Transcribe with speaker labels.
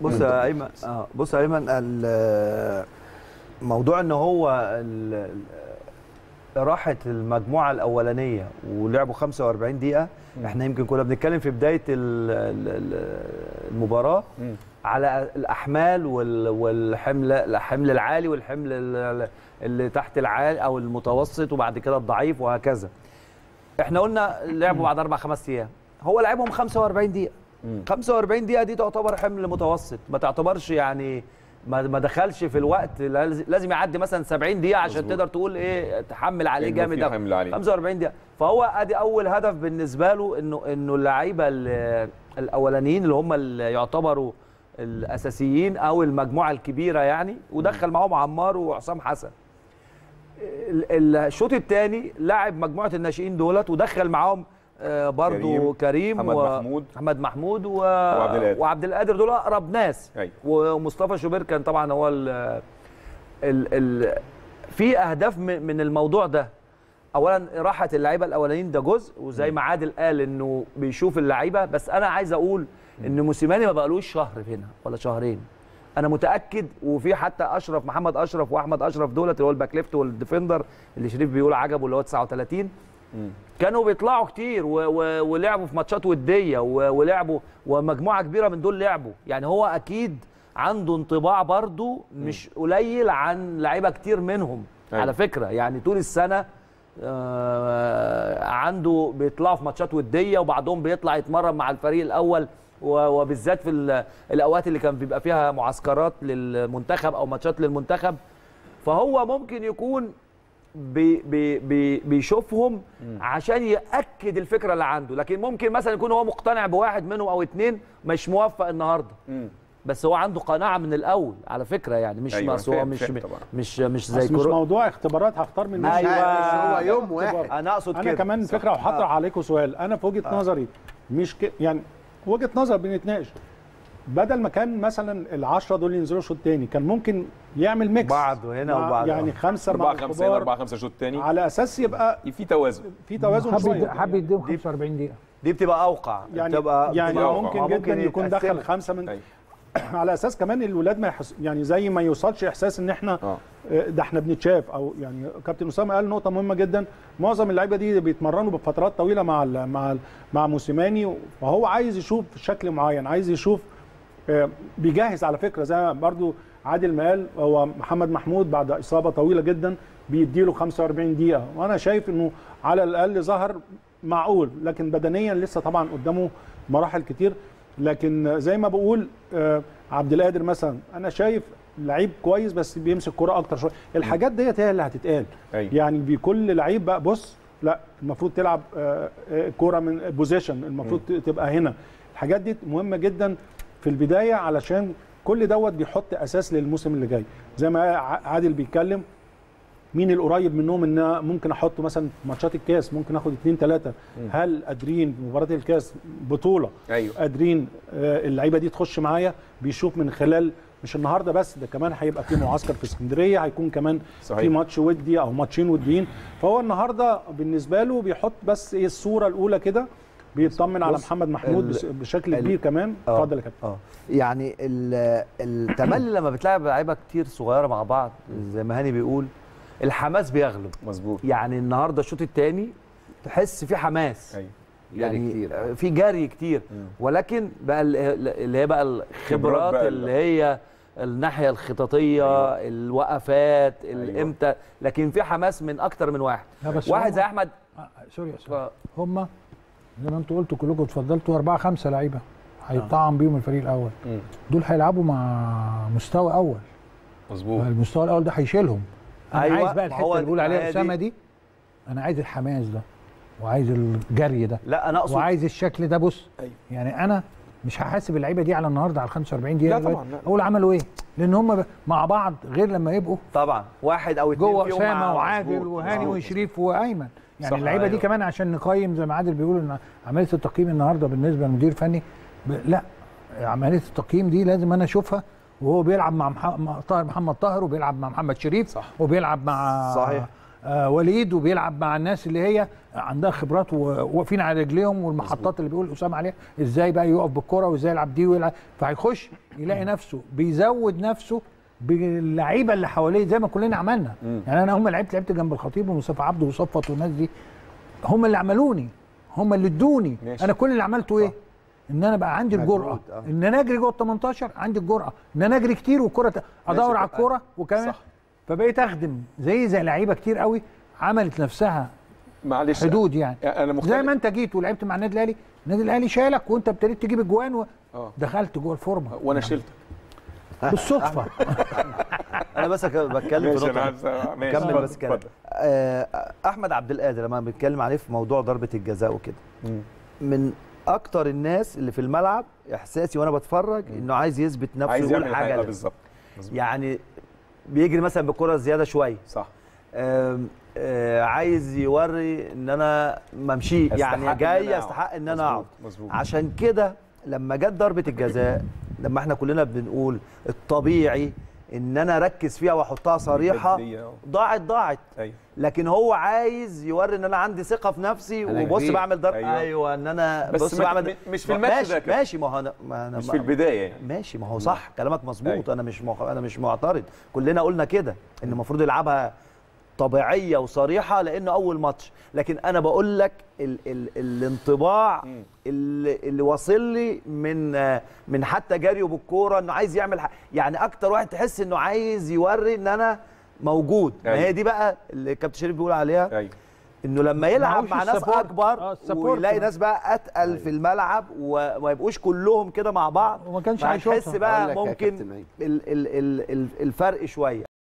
Speaker 1: بص يا ايمن اه بص يا ايمن ال- موضوع ان هو ال- ال- راحت المجموعه الاولانيه ولعبوا 45 دقيقه احنا يمكن كنا بنتكلم في بدايه ال- ال- ال- المباراه
Speaker 2: مم.
Speaker 1: على الاحمال وال- والحمل الحمل العالي والحمل ال- اللي تحت العالي او المتوسط وبعد كده الضعيف وهكذا احنا قلنا لعبوا بعد اربع خمس ايام هو لعبهم 45 دقيقه 45 دقيقه دي تعتبر حمل متوسط ما تعتبرش يعني ما ما دخلش في الوقت لاز- لازم يعدي مثلا 70 دقيقه عشان
Speaker 2: مظبوط.
Speaker 1: تقدر تقول ايه تحمل عليه
Speaker 2: إنه
Speaker 1: جامد
Speaker 2: في
Speaker 1: أوي.
Speaker 2: حمل عليه.
Speaker 1: 45 دقيقه فهو ادي اول هدف بالنسبه له انه انه اللعيبه ال- الاولانيين اللي هم اللي يعتبروا الاساسيين او المجموعه الكبيره يعني ودخل معاهم عمار وحسام حسن ال- ال- الشوط الثاني لعب مجموعه الناشئين دولت ودخل معاهم آه، برضو
Speaker 2: كريم،
Speaker 1: كريم,
Speaker 2: محمد
Speaker 1: و-
Speaker 2: محمود.
Speaker 1: محمد محمود و...
Speaker 2: وعبد القادر.
Speaker 1: وعبد القادر دول اقرب ناس
Speaker 2: أيوة.
Speaker 1: ومصطفى شوبير كان طبعا هو ال ال ال في اهداف م- من الموضوع ده اولا راحه اللعيبه الاولانيين ده جزء وزي ما عادل قال انه بيشوف اللعيبه بس انا عايز اقول ان موسيماني ما بقالوش شهر هنا ولا شهرين انا متاكد وفي حتى اشرف محمد اشرف واحمد اشرف دولت اللي هو الباك ليفت والديفندر اللي شريف بيقول عجبه اللي هو 39 كانوا بيطلعوا كتير و و ولعبوا في ماتشات وديه و ولعبوا ومجموعه كبيره من دول لعبوا يعني هو اكيد عنده انطباع برضو مش قليل عن لعيبه كتير منهم
Speaker 2: أيوة.
Speaker 1: على فكره يعني طول السنه آه، عنده بيطلعوا في ماتشات وديه وبعضهم بيطلع يتمرن مع الفريق الاول و- وبالذات في ال- الاوقات اللي كان بيبقى فيها معسكرات للمنتخب او ماتشات للمنتخب فهو ممكن يكون بي بي بي بيشوفهم عشان ياكد الفكره اللي عنده لكن ممكن مثلا يكون هو مقتنع بواحد منهم او اتنين مش موفق النهارده
Speaker 2: مم.
Speaker 1: بس هو عنده قناعه من الاول على فكره يعني مش
Speaker 2: أيوة،
Speaker 1: أيوة هو
Speaker 2: فاهم-
Speaker 1: مش
Speaker 2: فاهم طبعا.
Speaker 1: مش مش زي
Speaker 3: بس مش
Speaker 1: كورونا
Speaker 3: موضوع اختبارات هختار من
Speaker 1: أيوة.
Speaker 4: مش هو يوم واحد
Speaker 1: انا اقصد
Speaker 3: انا
Speaker 1: كده
Speaker 3: كمان فكره وهطرح عليكم سؤال انا في وجهه نظري مش ك... يعني وجهه نظر بنتناقش بدل ما كان مثلا العشرة دول ينزلوا شوط تاني كان ممكن يعمل ميكس
Speaker 1: بعض وهنا
Speaker 3: مع-
Speaker 1: وبعض.
Speaker 3: يعني خمسه مع
Speaker 2: 4 5 هنا
Speaker 3: الكبار
Speaker 2: 4 5 شوط تاني
Speaker 3: على اساس يبقى
Speaker 2: في توازن
Speaker 3: في توازن
Speaker 5: حب
Speaker 3: شويه
Speaker 5: يدي- حب يديهم 45 دقيقه
Speaker 1: دي بتبقى اوقع
Speaker 3: يعني
Speaker 1: بتبقى
Speaker 3: يعني
Speaker 1: بتبقى
Speaker 3: ممكن
Speaker 1: أوقع.
Speaker 3: جدا يكون دخل
Speaker 1: يتقسموا.
Speaker 3: خمسه من
Speaker 2: أيوة.
Speaker 3: على اساس كمان الولاد ما يحس يعني زي ما يوصلش احساس ان احنا
Speaker 2: اه
Speaker 3: آه، ده احنا بنتشاف او يعني كابتن اسامه قال نقطه مهمه جدا معظم اللعيبه دي بيتمرنوا بفترات طويله مع ال مع ال مع موسيماني فهو عايز يشوف شكل معين عايز يشوف آه، بيجهز على فكره زي ما برضو عادل ما قال هو محمد محمود بعد اصابه طويله جدا بيديله 45 دقيقه وانا شايف انه على الاقل ظهر معقول لكن بدنيا لسه طبعا قدامه مراحل كتير لكن زي ما بقول آه، عبد القادر مثلا انا شايف لعيب كويس بس بيمسك كرة اكتر شويه الحاجات ديت هي اللي هتتقال
Speaker 2: أيوة.
Speaker 3: يعني بكل لعيب بقى بص لا المفروض تلعب آه، آه، كرة من بوزيشن المفروض تبقى هنا الحاجات دي مهمه جدا في البدايه علشان كل دوت بيحط اساس للموسم اللي جاي زي ما ع- عادل بيتكلم مين القريب منهم ان أنا ممكن احطه مثلا في ماتشات الكاس ممكن اخد اثنين ثلاثه هل قادرين في مباراه الكاس بطوله
Speaker 2: ايوه
Speaker 3: قادرين آه، اللعيبه دي تخش معايا بيشوف من خلال مش النهارده بس ده كمان هيبقى في معسكر في اسكندريه هيكون كمان
Speaker 2: صحيح.
Speaker 3: في ماتش ودي او ماتشين وديين فهو النهارده بالنسبه له بيحط بس ايه الصوره الاولى كده بيطمن على
Speaker 1: بص،
Speaker 3: محمد محمود
Speaker 1: ال-
Speaker 3: بس- بشكل
Speaker 1: ال-
Speaker 3: كبير كمان
Speaker 1: آه.
Speaker 3: اتفضل يا كابتن
Speaker 1: اه يعني ال- التملي لما بتلعب لعيبه كتير صغيره مع بعض زي ما هاني بيقول الحماس بيغلب
Speaker 2: مظبوط
Speaker 1: يعني النهارده الشوط الثاني تحس في حماس
Speaker 2: ايوه
Speaker 1: يعني
Speaker 4: كتير.
Speaker 1: في جري كتير ولكن بقى ال- اللي هي بقى الخبرات
Speaker 2: بقى
Speaker 1: اللي هي الناحيه الخططيه
Speaker 2: أيوة.
Speaker 1: الوقفات
Speaker 2: أيوة.
Speaker 1: الامتى لكن في حماس من اكتر من واحد
Speaker 5: لا بس
Speaker 1: واحد
Speaker 5: هم-
Speaker 1: زي احمد
Speaker 5: آه، سوري يا أستاذ. هم زي ما انتوا قلتوا كلكم اتفضلتوا اربعه خمسه لعيبه هيطعم بيهم الفريق الاول
Speaker 2: مم.
Speaker 5: دول هيلعبوا مع مستوى اول
Speaker 2: مظبوط
Speaker 5: المستوى الاول ده هيشيلهم انا
Speaker 1: أيوة،
Speaker 5: عايز بقى
Speaker 1: ما
Speaker 5: الحته
Speaker 1: هو
Speaker 5: اللي بيقول
Speaker 1: هي
Speaker 5: عليها
Speaker 1: دي.
Speaker 5: اسامه دي انا عايز الحماس ده وعايز الجري ده
Speaker 1: لا انا اقصد
Speaker 5: وعايز الشكل ده بص
Speaker 2: أيوة.
Speaker 5: يعني انا مش هحاسب اللعيبه دي على النهارده على 45 دقيقه
Speaker 2: لا طبعاً، لا.
Speaker 5: اقول عملوا ايه لان هم مع بعض غير لما يبقوا
Speaker 1: طبعا واحد او اتنين
Speaker 5: جوه
Speaker 1: فيهم مع-
Speaker 5: اسامه وعادل
Speaker 1: مظبوط،
Speaker 5: وهاني
Speaker 1: مظبوط.
Speaker 5: وشريف وايمن يعني
Speaker 2: صح،
Speaker 5: اللعيبه دي
Speaker 1: أيوة.
Speaker 5: كمان عشان نقيم زي ما عادل بيقول ان عمليه التقييم النهارده بالنسبه للمدير الفني ب... لا عمليه التقييم دي لازم انا اشوفها وهو بيلعب مع, مح... مع طاهر محمد طاهر وبيلعب مع محمد شريف
Speaker 2: صح.
Speaker 5: وبيلعب مع
Speaker 1: صحيح.
Speaker 5: آه وليد وبيلعب مع الناس اللي هي عندها خبرات وواقفين على رجليهم والمحطات اللي بيقول اسامه عليها ازاي بقى يقف بالكره وازاي يلعب دي ويلعب فهيخش يلاقي نفسه بيزود نفسه باللعيبه اللي حواليه زي ما كلنا عملنا يعني انا هم لعبت لعبت جنب الخطيب ومصطفى عبده وصفت والناس دي هم اللي عملوني هم اللي ادوني
Speaker 2: ماشي.
Speaker 5: انا كل اللي عملته ايه ان انا بقى عندي
Speaker 4: مجهود،
Speaker 5: الجرأه
Speaker 4: آه.
Speaker 5: ان انا اجري جوه ال 18 عندي الجرأه ان انا اجري كتير والكره ت- ادور على الكوره وكمان
Speaker 2: صح.
Speaker 5: فبقيت اخدم زي زي لعيبه كتير قوي عملت نفسها
Speaker 2: معلش
Speaker 5: حدود يعني
Speaker 2: انا مختلف
Speaker 5: زي ما انت جيت ولعبت مع النادي الاهلي النادي الاهلي شالك وانت ابتديت تجيب اجوان
Speaker 2: اه
Speaker 5: ودخلت جوه الفورمه
Speaker 2: وانا شلتك
Speaker 5: بالصدفه
Speaker 1: انا بس أك- بتكلم في
Speaker 2: ماشي
Speaker 1: نقطه
Speaker 2: انا عايز ماشي
Speaker 1: كمل
Speaker 2: اتفضل،
Speaker 1: بس كلام
Speaker 2: اتفضل.
Speaker 1: آه، احمد عبد القادر لما بنتكلم عليه في موضوع ضربه الجزاء وكده
Speaker 2: مم.
Speaker 1: من اكتر الناس اللي في الملعب احساسي وانا بتفرج انه عايز يثبت نفسه
Speaker 2: عايز
Speaker 1: يقول
Speaker 2: يعمل
Speaker 1: حاجه
Speaker 2: حاجه
Speaker 1: لازم.
Speaker 2: بالظبط مظبوط.
Speaker 1: يعني بيجري مثلا بالكره زياده شويه
Speaker 2: صح
Speaker 1: آم، آه، عايز يوري ان انا ممشي
Speaker 2: أستحق
Speaker 1: يعني
Speaker 2: إن
Speaker 1: جاي
Speaker 2: أنا أقعد.
Speaker 1: استحق ان انا
Speaker 2: مظبوط،
Speaker 1: اقعد
Speaker 2: مظبوط
Speaker 1: عشان كده لما جت ضربه الجزاء لما احنا كلنا بنقول الطبيعي ان انا اركز فيها واحطها صريحه
Speaker 2: بالجدية، آه.
Speaker 1: ضاعت ضاعت
Speaker 2: ايوه
Speaker 1: لكن هو عايز يوري ان انا عندي ثقه في نفسي
Speaker 4: أنا
Speaker 1: وبص
Speaker 4: كبير.
Speaker 1: بعمل ضرب
Speaker 2: أيوة.
Speaker 1: ايوه, أيوة ان انا
Speaker 2: بس
Speaker 1: بص
Speaker 2: ما-
Speaker 1: بعمل
Speaker 2: مش في الماتش
Speaker 1: ماشي
Speaker 2: ده كده.
Speaker 1: ماشي ما هو انا ما أنا
Speaker 2: مش
Speaker 1: ما-
Speaker 2: في البدايه يعني
Speaker 1: ماشي ما هو صح كلامك مظبوط
Speaker 2: أيوة.
Speaker 1: انا مش مخ... انا مش معترض كلنا قلنا كده ان المفروض يلعبها طبيعيه وصريحه لانه اول ماتش لكن انا بقول لك ال... ال... الانطباع
Speaker 2: مم.
Speaker 1: اللي, اللي واصل لي من آه، من حتى جريه بالكوره انه عايز يعمل ح... يعني اكتر واحد تحس انه عايز يوري ان انا موجود ما
Speaker 2: أيوة.
Speaker 1: هي دي بقى اللي كابتن شريف بيقول عليها
Speaker 2: ايوه
Speaker 1: انه لما يلعب
Speaker 5: معهوش
Speaker 1: مع ناس
Speaker 5: السبورت.
Speaker 1: اكبر
Speaker 5: آه، السبورت
Speaker 1: ويلاقي
Speaker 5: بقى.
Speaker 1: ناس بقى اتقل في الملعب وما يبقوش كلهم كده مع بعض
Speaker 5: وما كانش
Speaker 1: فهتحس
Speaker 5: هيشوطها.
Speaker 1: بقى
Speaker 4: أقول لك يا
Speaker 1: ممكن
Speaker 4: كابتن أيمن.
Speaker 1: ال ال ال ال الفرق شويه